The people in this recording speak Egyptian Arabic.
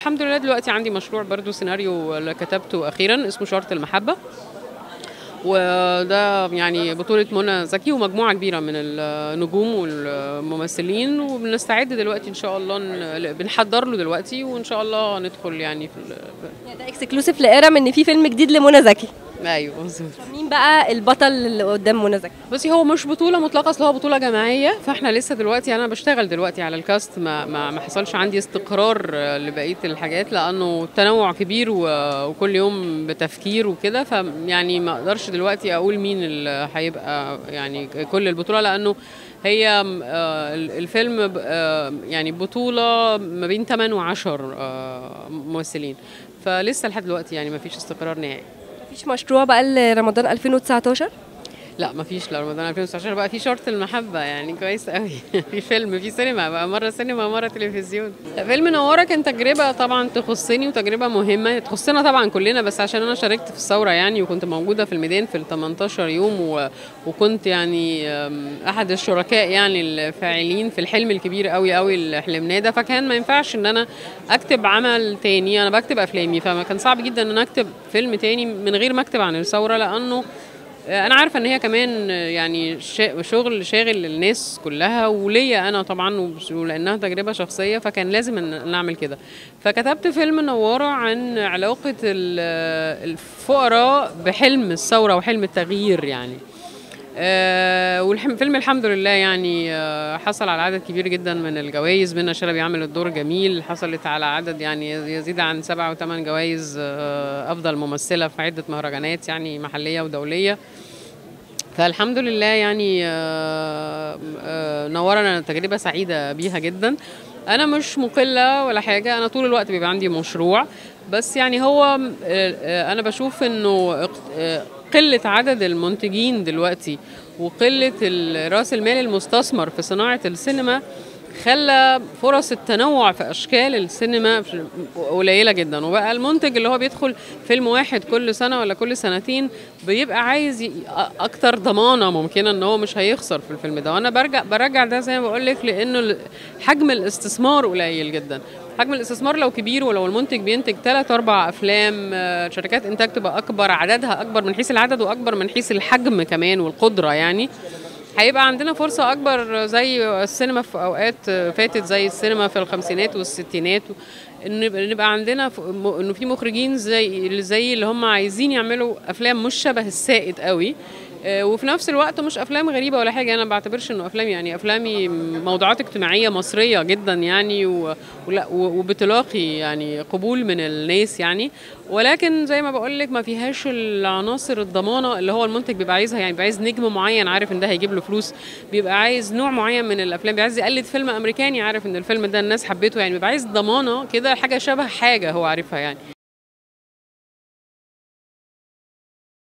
الحمد لله دلوقتي عندي مشروع برضو سيناريو اللي كتبته اخيرا اسمه شرط المحبه وده يعني بطولة منى زكي ومجموعة كبيرة من النجوم والممثلين وبنستعد دلوقتي إن شاء الله ن- بنحضر له دلوقتي وإن شاء الله ندخل يعني في ال- يعني ده اكسكلوسيف لإيرم ان في فيلم جديد لمنى زكي أيوه بالظبط مين بقى البطل اللي قدام منى زكي بصي هو مش بطولة مطلقة اصل هو بطولة جماعية فاحنا لسه دلوقتي انا بشتغل دلوقتي على الكاست ما ما, ما حصلش عندي استقرار آه، لبقية الحاجات لانه التنوع كبير و- وكل يوم بتفكير وكده فيعني ما اقدرش دلوقتي اقول مين اللي هيبقى يعني كل البطولة لانه هي آه، الفيلم ب- آه، يعني بطولة ما بين 8 و 10 ممثلين فلسه لحد دلوقتي يعني ما فيش استقرار نهائي مفيش مشروع بقى لرمضان 2019 لا مفيش لرمضان 2019 بقى في شرط المحبة يعني كويس قوي في فيلم في سينما بقى مرة سينما مرة تلفزيون فيلم نوارة كان تجربة طبعا تخصني وتجربة مهمة تخصنا طبعا كلنا بس عشان أنا شاركت في الثورة يعني وكنت موجودة في الميدان في ال 18 يوم و... وكنت يعني أم، أحد الشركاء يعني الفاعلين في الحلم الكبير قوي قوي اللي حلمناه ده فكان ما ينفعش إن أنا أكتب عمل تاني أنا بكتب أفلامي فما كان صعب جدا إن أنا أكتب فيلم تاني من غير ما أكتب عن الثورة لأنه انا عارفه ان هي كمان يعني شا- شغل شاغل الناس كلها وليا انا طبعا وبس- ولانها تجربه شخصيه فكان لازم ان نعمل كده فكتبت فيلم نواره عن علاقه ال- الفقراء بحلم الثوره وحلم التغيير يعني آه والفيلم الحمد لله يعني آه حصل على عدد كبير جدا من الجوائز منى شلبي عمل الدور جميل حصلت على عدد يعني يزيد عن سبع وثمان جوائز آه افضل ممثله في عده مهرجانات يعني محليه ودوليه فالحمد لله يعني آه، آه، نورنا تجربة سعيدة بيها جدا أنا مش مقلة ولا حاجة أنا طول الوقت بيبقى عندي مشروع بس يعني هو آه، آه، أنا بشوف إنه اق- آه، قلة عدد المنتجين دلوقتي وقلة ال- رأس المال المستثمر في صناعة السينما خلى فرص التنوع في اشكال السينما قليله جدا وبقى المنتج اللي هو بيدخل فيلم واحد كل سنه ولا كل سنتين بيبقى عايز ي- أ- اكتر ضمانه ممكنه ان هو مش هيخسر في الفيلم ده وانا برجع برجع ده زي ما بقول لك لانه ال- حجم الاستثمار قليل جدا حجم الاستثمار لو كبير ولو المنتج بينتج ثلاث اربع افلام آه، شركات انتاج تبقى اكبر عددها اكبر من حيث العدد واكبر من حيث الحجم كمان والقدره يعني هيبقى عندنا فرصة أكبر زي السينما في أوقات فاتت زي السينما في الخمسينات والستينات إن يبقى نبقى عندنا ف- م- إنه في مخرجين زي اللي زي اللي هم عايزين يعملوا أفلام مش شبه السائد قوي آه، وفي نفس الوقت مش افلام غريبه ولا حاجه انا ما بعتبرش انه افلامي يعني افلامي موضوعات اجتماعيه مصريه جدا يعني و- ولا و- وبتلاقي يعني قبول من الناس يعني ولكن زي ما بقول لك ما فيهاش العناصر الضمانه اللي هو المنتج بيبقى عايزها يعني بيبقى عايز نجم معين عارف ان ده هيجيب له فلوس بيبقى عايز نوع معين من الافلام بيبقى عايز يقلد فيلم امريكاني عارف ان الفيلم ده الناس حبته يعني بيبقى عايز ضمانه كده حاجه شبه حاجه هو عارفها يعني